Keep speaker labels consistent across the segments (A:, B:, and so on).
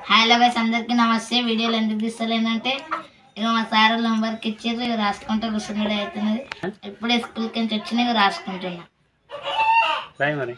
A: Hello guys అందరికీ నమస్తే వీడియోలు ఎందుకు తీస్తలేనంటే ఇక మా సార్ హోంవర్క్ ఇచ్చారు ఇక రాసుకుంటే కూర్చున్నాడు అవుతున్నది ఇప్పుడే స్కూల్కి నుంచి వచ్చిన ఇక రాసుకుంటున్నా
B: రాయి మరి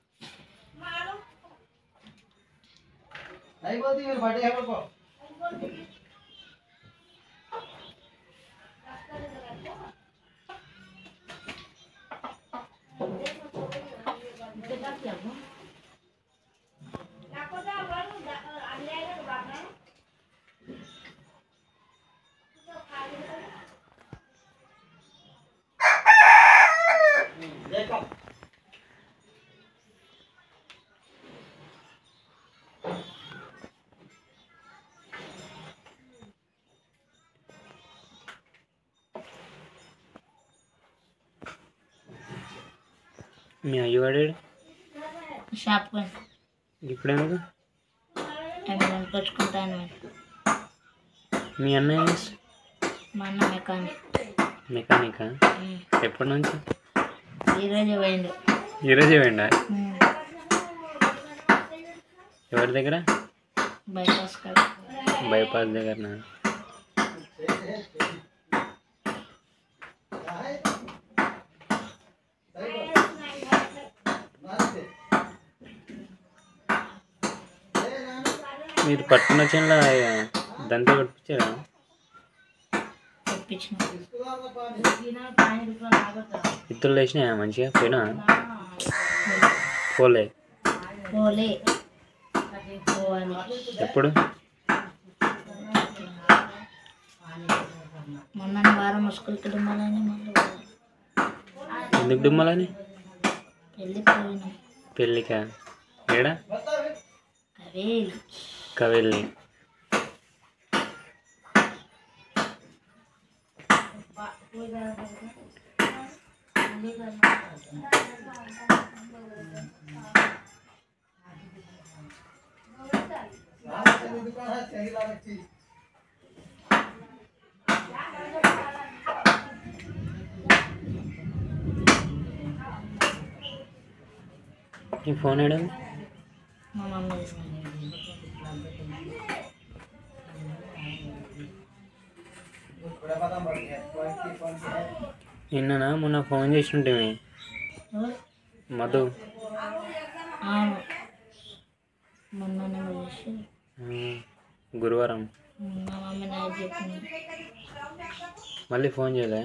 B: మీ అయ్య వాడాడు
A: షాప్ కొని
B: ఇప్పుడేందుకు
A: అవి కొనుక్కొచ్చుకుంటాను మరి
B: మీ అన్నయ్య ఏం చేస్తాడు?
A: మా అన్న మెకానిక్
B: మెకానికా ఎప్పటి నుంచి
A: ఈరోజు పోయిండు
B: ఈరోజే వేయండా
A: ఉమ్.
B: ఎవరి దగ్గర
A: బైపాస్ కాడ
B: బైపాస్ దగ్గర మీరు పట్టుకున్న చిన్న దంత కొట్టించారా
A: తెప్పించిన
B: ఇద్దరు వేసినాయా మంచిగా పోయినా పోలే
A: పోలే పోవాలి
B: ఎప్పుడు
A: మొన్న వారం స్కూల్కి డుమ్మాలని మళ్ళీ పోవాలి.
B: ఎందుకు డుమ్మాలని
A: పెళ్ళి పోయినాం
B: పెళ్ళికా ఏడా
A: అవే
B: కవెళ్ళి నీ ఫోన్ ఏడా ఉంది?
A: మా మమ్మీ తీసుకుంది
B: నిన్ననా మొన్న ఫోన్ చేసింటే
A: ఎవరు?
B: మధు
A: అవును మొన్ననే పోయేసి
B: ఆ, గురువారం
A: మా మమ్మీ నైట్ చెప్పింది
B: మళ్ళీ ఫోన్ చేయలే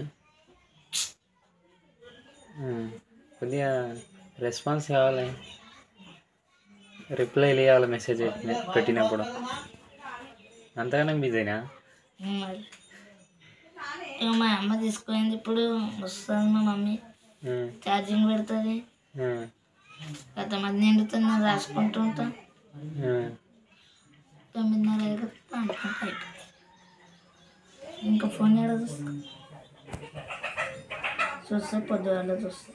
B: ఆ, కొద్దిగా రెస్పాన్స్ కావాలి రిప్లై ఇవ్వాలి మెసేజ్ పెట్టిన- పెట్టినప్పుడు అంతగానే బిజీనా
A: మరి ఇక మా అమ్మ తీసుకుపోయింది ఇప్పుడు వస్తుంది మా మమ్మీ
B: ఆ,
A: ఛార్జింగ్ పెడుతుంది
B: ఆ,
A: కొంతమంది నిండుతుంది రాసుకుంటూ ఉంటా
B: ఆ.
A: తొమ్మిదిన్నర అయిపోతే అనుకుంటా అయిపోతుంది ఇంకా ఫోన్ ఎక్కడ చూస్తా చూస్తే పొద్దుగాల చూస్తా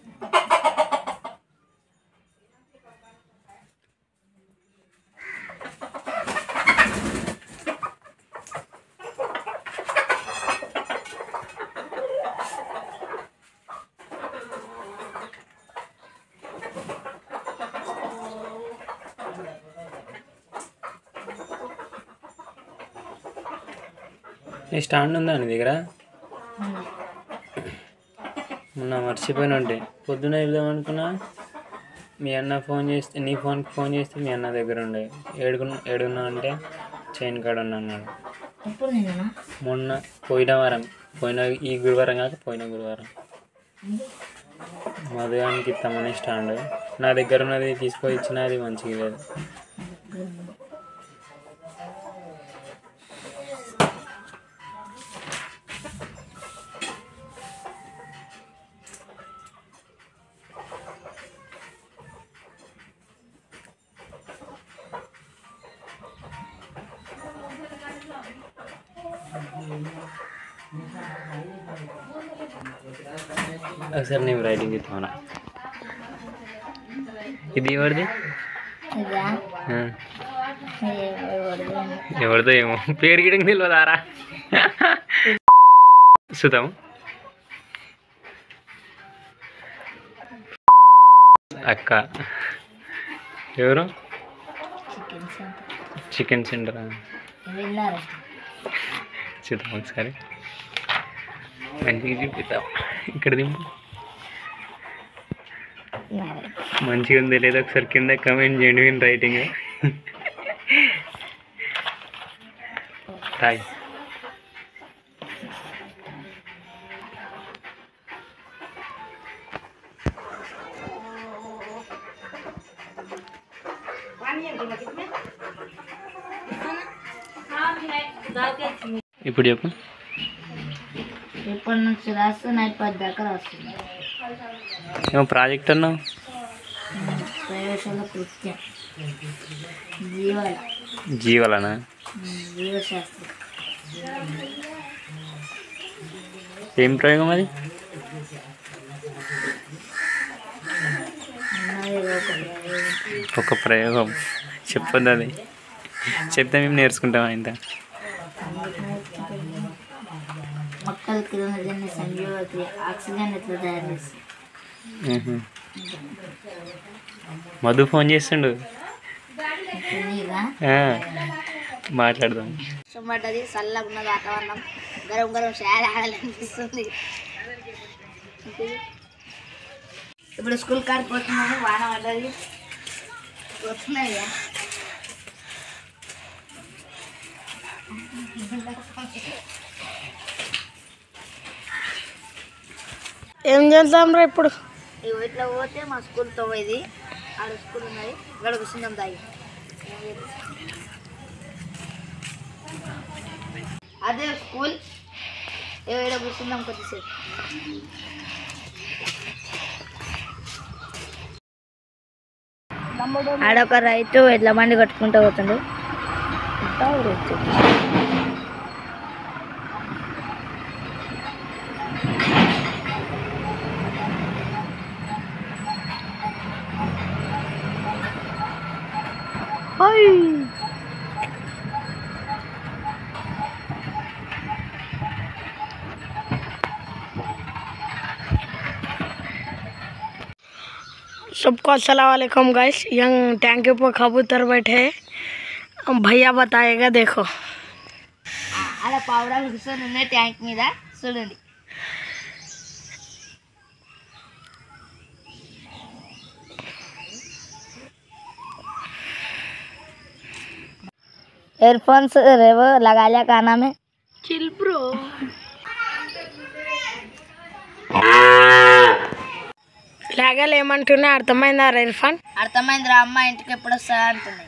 B: ఈ స్టాండ్ ఉందా నీ దగ్గర
A: ఉమ్.
B: మొన్న మర్చిపోయిన ఉంటే పొద్దున వెళ్దాం అనుకున్నా మీ అన్న ఫోన్ చేస్తే నీ ఫోన్కి ఫోన్ చేస్తే మీ అన్న దగ్గర ఉండే ఏడుకున్నా ఏడున్నా అంటే చైన్ కాడ ఉన్నా అన్నాడు
A: ఎప్పుడు నిన్న
B: మొన్న పోయిన వారం పోయిన ఈ గురువారం కాక పోయిన గురువారం మధుగానికి ఇస్తామని స్టాండ్ నా దగ్గర ఉన్నది తీసుకొని ఇచ్చిన అది మంచిగా లేదు ఒకసారి నేను రైటింగ్ ఇస్తామన్నా ఇది ఎవరిది
A: ఇదా
B: ఆ,
A: ఎవరిదో
B: ఎవరిదో ఏమో పేరు గిడంగా తెలియదారా సుతం అక్క ఎవరు
A: చికెన్ సెంటర్
B: చికెన్ సెంటరా
A: వెళ్ళారు
B: చూద్దాం ఒకసారి మంచిగా చూపిద్దాం ఇక్కడ దింపు మంచిగా ఉంది లేదా ఒకసారి కింద కమెంట్ చేయండి విన్ రైటింగ్ హాయ్ ఇప్పుడు చెప్పు
A: ఇప్పటి నుంచి రాస్తే నైట్ పది దాకా రాస్తుంది
B: ఏమో ప్రాజెక్ట్ అన్నావు
A: ప్రవేశాల కృత్యం జీవాల
B: జీవలనా
A: జీవశాస్త్రం
B: ఏం ప్రయోగం అది
A: ఉన్నది ఒక ప్రయోగం.
B: ఒక ప్రయోగం చెప్పొద్దు అది చెప్తే మేము నేర్చుకుంటాం ఇంత
A: మొక్కలు కిరణజన్య సంయోగకి ఆక్సిజన్ ఎట్లా తయారు చేస్తుంది
B: మ్హూ. మధు ఫోన్ చేస్తుండు
A: నీగా
B: ఆ, మాట్లాడదాం
A: వర్షం పడ్డది చల్లగా ఉన్నది వాతావరణం గరం గరం చాలా ఆడాలనిపిస్తుంది ఇప్పుడు స్కూల్ కాడికి పోతున్నాము వాన పడ్డది వస్తున్నాయి
C: ఏం చేద్దాం రా ఇప్పుడు
A: ఇగో ఇట్లా పోతే మా స్కూల్ తొమ్మిది ఆడ స్కూల్ ఉన్నది ఇక్కడ కూర్చుందాం తాగి అదే స్కూల్ ఇగో ఇక్కడ కూర్చుందాం కొద్దిసేపు ఆడొక రైతు ఎడ్ల బండి కట్టుకుంటూ పోతుండు ఇంకా రైతు
C: सबको अस्सलाम वालेकुम गाइस यंग टैंकी पर कबूतर बैठे हैं भैया बताएगा देखो
A: అలా పావురాలు కూర్చొని ఉన్నాయి ట్యాంక్ మీద చూడండి एयरफोन्स रेवो लगा लिया काना में
C: चिल ब्रो లాగాలు ఏమంటున్నాయి అర్థమైందా ఇర్ఫాన్
A: అర్థమైందిరా అమ్మ ఇంటికి ఎప్పుడు వస్తా అంటుంది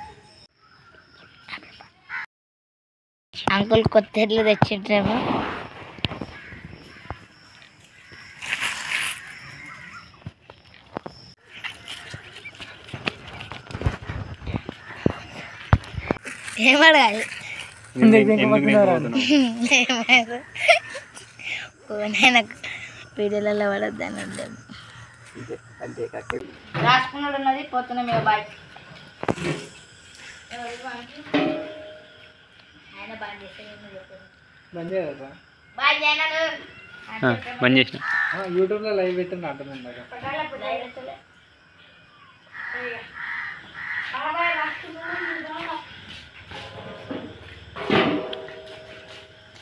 A: అంకుల్ కొత్త ఎడ్లు తెచ్చిండ్రేమో ఏమడగాలి ఏమైంది నాకు వీడియోలలో పడద్దని ఉండేది రాసుకున్నాడు ఉన్నది పోతున్నాం ఇక బాయ్ ఆయన బాగా చేస్తే బాయ్ చేయనాడు
B: బంద్ చేసిన
D: యూట్యూబ్లో లైవ్ పెట్టిన అర్థమైంది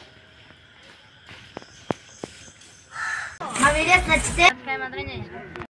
A: మా వీడియోస్ నచ్చితే మాత్రం చేయండి